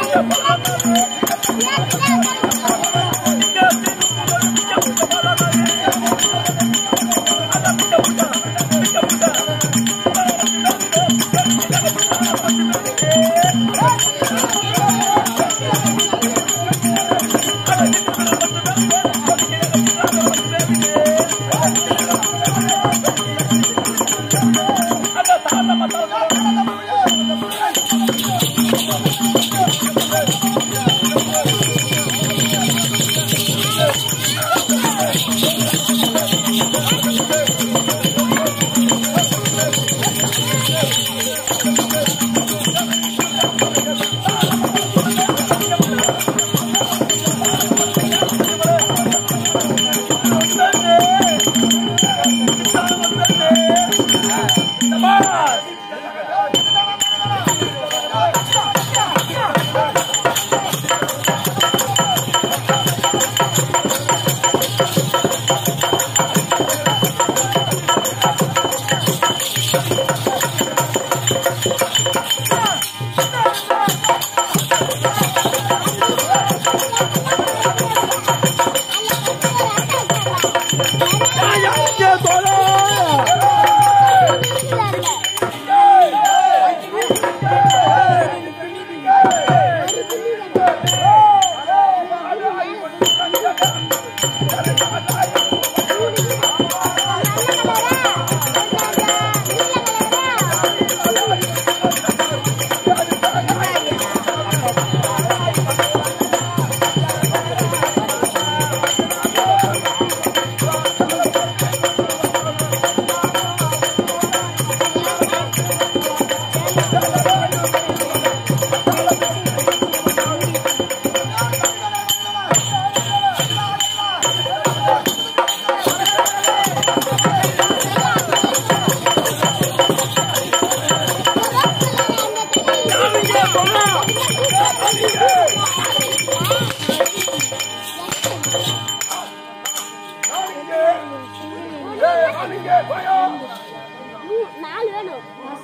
நாலு வேணும்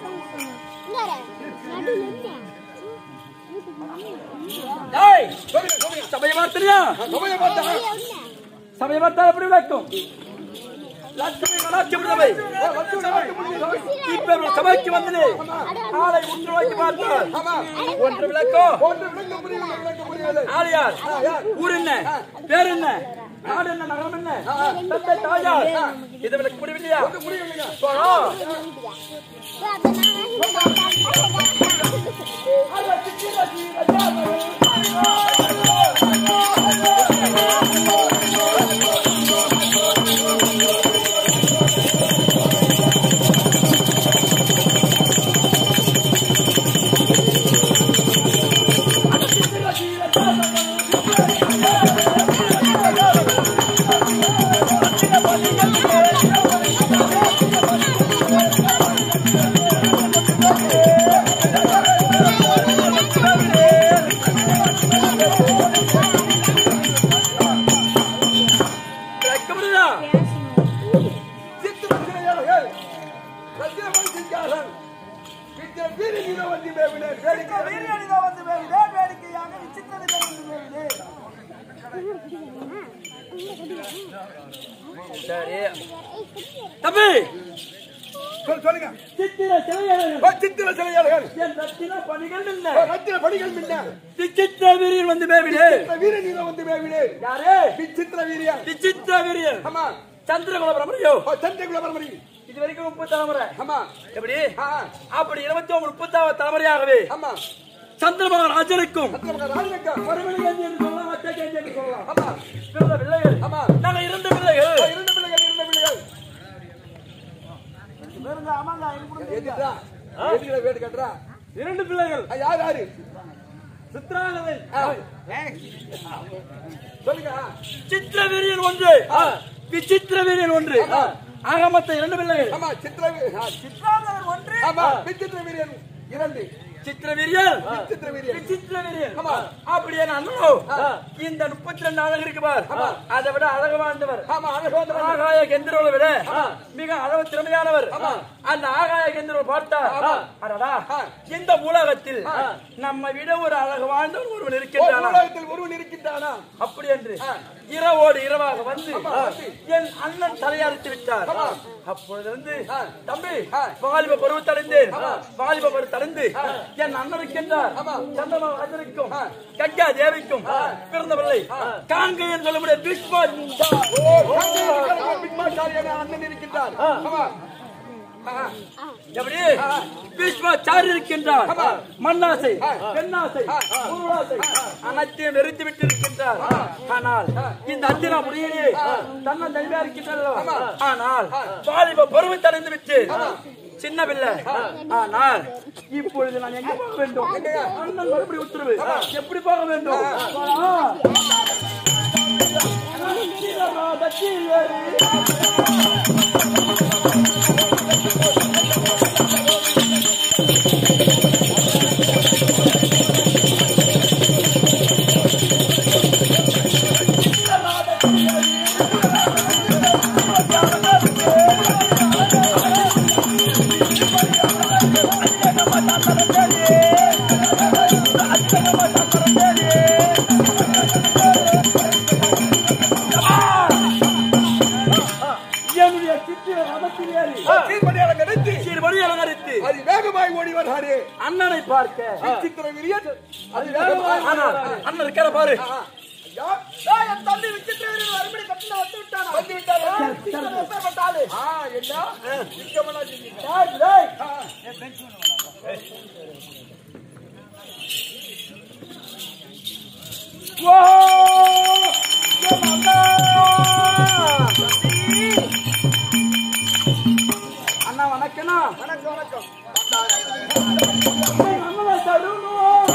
இங்க வர. நடுவுல இருங்க. டேய், சபையை பார்த்தறியா சபையை பார்த்தா வெளிய விடுங்க. சபையை பார்த்தா எப்படி விளக்கும் லட்சுமி கடாட்சி விடுதலை இப்ப இவர்கள் சபைக்கு வந்தது காலை உற்று நோக்கி பார்த்தால் ஒன்று விளக்கம் ஒன்று விளக்க முடியவில்லை விளக்க முடியவில்லை ஆள் யார் ஊர் என்ன பேர் என்ன நாடு என்ன நகரம் என்ன தந்தை தாயார் இதை விளக்க முடியவில்லையா போறோம் ஓ, அப்ப நான் விளக்க முடியுதா சித்திரசிலையாளர்கள் சத்தியமணி சிங்காசன் வித்திர வீர நீலவந்தி மேவிலே வேடிக்கை வீர நீலவந்தி மேவிலே வேடிக்கையாக விசித்திர நீலவந்தி மேவிலே சரி தம்பி சொல் சொல்லுங்க சித்திர சிலையாளர்கள் ஓ, சித்திர சிலையாளர்கள் என் ரத்தின பணிகள் என்ன ஓ, ரத்தின படிகள் மின்ன விசித்திர வீரியன் வந்து மேவிலே விசித்திர வீர நீலவந்தி மேவிலே யாரு விசித்திர வீரியா விசித்திர வீரியன் ஆமா சந்திரகுல பிரமணியோ ஓ, சந்திரகுல பரமரி இது வரைக்கும் முப்பது தலைமுறை ஆமா எப்படி ஆ, அப்படி இருபத்தி ஒன்பது முப்பத்தாவது தலைமுறையாகவே ஆமா சந்திரமகா ராஜனுக்கும் சந்திரமகா ராஜனுக்கா மறுமணி கேந்தி என்று சொல்லலாம் அத்தை கேந்தி என்று சொல்லலாம் ஆமா பிறந்த பிள்ளைகள் ஆமா நாங்க இருந்த பிள்ளைகள் ஓ, இரண்டு பிள்ளைகள் இரண்டு பிள்ளைகள் எதுக்குடா? எதுக்குடா வேடு கட்டுறா இரண்டு பிள்ளைகள் ஆ, யார் யாரு சித்ராகதை ஆ. சொல்லுங்க சித்திர வீரியன் ஒன்று விசித்திர வீரியன் ஒன்று ஆக மொத்தம் இரண்டு பிள்ளைகள் ஆமா சித்திர வீ- ஆ, சித்ராதவர் ஒன்று ஆமா விசித்திர வீரன் இரண்டு சித்திர வீரியன் விசித்திர வீரியன். விசித்திர வீரியன் ஆமா. அப்படியே அண்ணனோ இந்த முப்பத்தி ரெண்டு அழகு இருக்கு பார் அதை விட அழகு வாழ்ந்தவர் ஆமா அழகு வந்தவன். ஆகாய கெந்திரோவை விட மிக அளவு திறமையானவர் அந்த ஆகாய கெந்திரோவை பார்த்தார் அடடா இந்த உலகத்தில் நம்ம விட ஒரு அழகு வாழ்ந்தவர் ஒருவன் ஓ, இருக்கின்றானா உலகத்தில் ஒருவன் இருக்கின்றானா அப்படி என்று இரவோடு இரவாக வந்து என் அண்ணன் தலையறுத்து விட்டார் அப்பொழுது வந்து தம்பி வாலிப பருவத்தடைந்தேன் வாலிப பருவத்தடைந்து என் அண்ணனுக்கு என்றார் சந்திரமா ராஜனுக்கும் கங்கா தேவிக்கும் பிறந்த பிள்ளை காங்கை என்று சொல்லக்கூடிய பீஷ்மா ஓ, காங்கேயனுக்கு பிக்மாச்சாரியான அண்ணன் இருக்கின்றான் ஆமா எப்படி பீஷ்மாச்சாரி இருக்கின்றார் மண்ணாசை பெண்ணாசை பொருளாசை அனைத்தையும் வெறுத்து விட்டு இருக்கின்றார் ஆனால் இந்த அத்தினா முடியலையே தன்ன தனிமையா இருக்கின்றார் ஆனால் வாலிப பருவத்தை அடைந்து விட்டு சின்ன பிள்ளை ஆனால் இப்பொழுது நான் எங்க போக வேண்டும் அண்ணன் மறுபடி உத்தரவு எப்படி போக வேண்டும் ஆ. தட்சிண ஏறி என்னுடைய சித்திர ரதத்தில் ஏறி சீர்மணியாளர் நினைத்து சீர்படி அலங்கரித்து அது வேகமாய் ஓடி வந்தாரே அண்ணனை பார்க்க விசித்திர வீரியன் அது வேகமாய் ஆனால் அண்ணன் இருக்கிற பாரு ஐயா, ஏய், என் தம்பி விசித்திர வீரியன் மறுபடி கட்டில வந்து விட்டானா? வந்து விட்டாரா? விசித்திர அவசரப்பட்டாளே. ஆ, என்ன? நிச்சயமா செஞ்சீங்க. டேய், டேய். ஓ என் அண்ணா! அண்ணா வணக்கண்ணா வணக்கம் வணக்கம் என் அண்ணனை தருணம்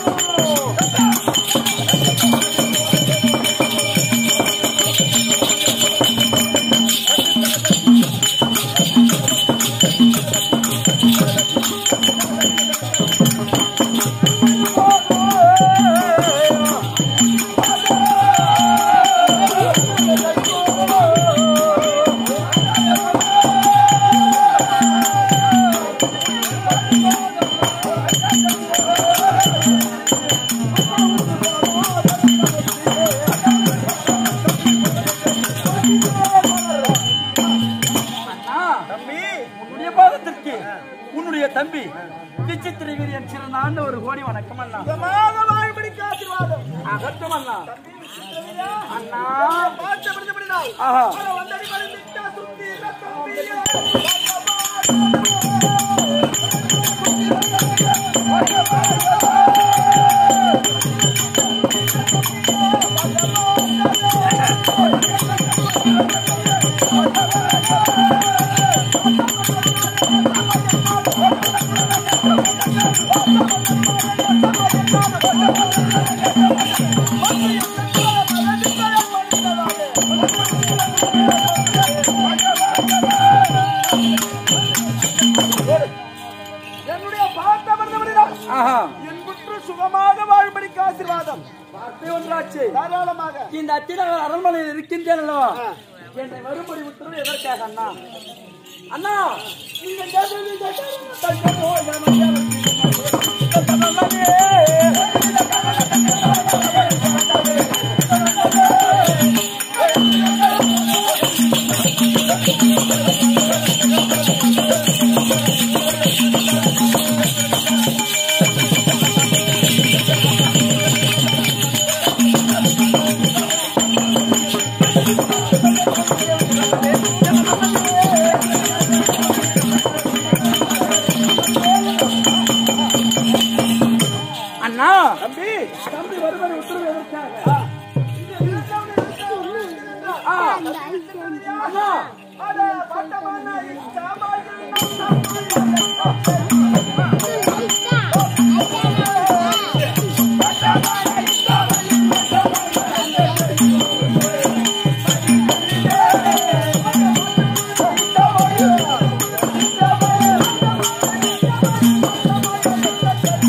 அண்ணா தம்பி உன்னுடைய பாதத்திற்கு உன்னுடைய தம்பி விசித்திர வீரியன் சிறந்த ஆண்டு ஒரு கோடி வணக்கம் அண்ணா பிரமாதமாய் பிடிக்க ஆசீர்வாதம் அகட்டும் அண்ணா அண்ணா பார்த்து பிடித்தபடினால் ஆஹா வந்தடி மணி மிக்க சுத்தி தம்பி என்னுடைய பார்த்த பிடித்தபடினால் ஆஹா என் புற்று சுகமாக வாழ்படிக்கு ஆசீர்வாதம் வார்த்தை ஒன்றாச்சு தாராளமாக இந்த அத்திநகர் அரண்மனையில் இருக்கின்றேன் அல்லவா என்னை வரும்படி உத்தரவு எதற்காக அண்ணா அண்ணா நீங்க கேட்டது கேட்டது தங்கமோ அண்ணா தம்பி தம்பி வரும்படி உத்தரவு எதற்காக ஆ, அண்ணா அட பட்டமான இச்சாமாயில் ஆ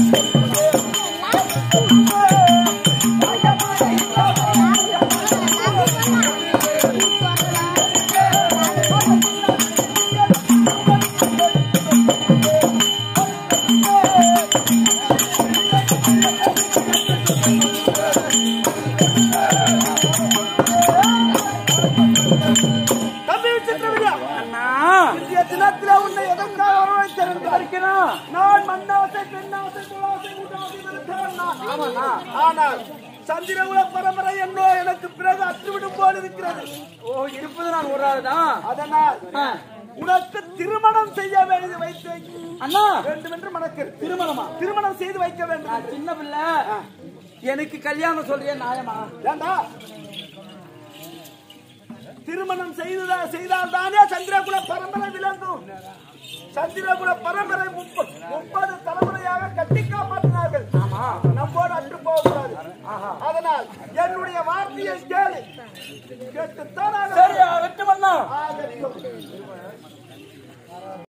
தம்பி விசித்திரவியா அண்ணா இந்திய தினத்திலே உன்னை எதற்காக வரவழைத்திருந்தார் இருக்கணும் நான் மண்ணாசை பெண்ணாசை குலாசை கூட்டாசை வெறுத்தவன் நான். ஆனால் சந்திரகுல பரம்பரை என்னோ எனக்கு பிறகு அற்றுவிடும் போல் இருக்கிறது ஓ இருப்பது நான் ஒரு ஆள் தான் அதனால் ஆ. உனக்கு திருமணம் செய்ய வேண்டியது வைத்து அண்ணா வேண்டும் என்று மனக்கிறது திருமணமா திருமணம் செய்து வைக்க வேண்டும் நான் சின்ன பிள்ளை எனக்கு கல்யாணம் சொல்றியா நியாயமா ஏண்டா திருமணம் செய்ததா செய்தால் தானே சந்திரகுல பரம்பரை விளங்கும் சந்திரகுல பரம்பரை முப்ப- முப்பது தலைமுறையாக கட்டி காப்பாற்றினார்கள் நம்மோடு அற்று போகக்கூடாது அதனால் என்னுடைய வார்த்தையை கேளு கேட்டுத்தான் ஆக சரி வெட்டு பண்ணா ஆகட்டும்.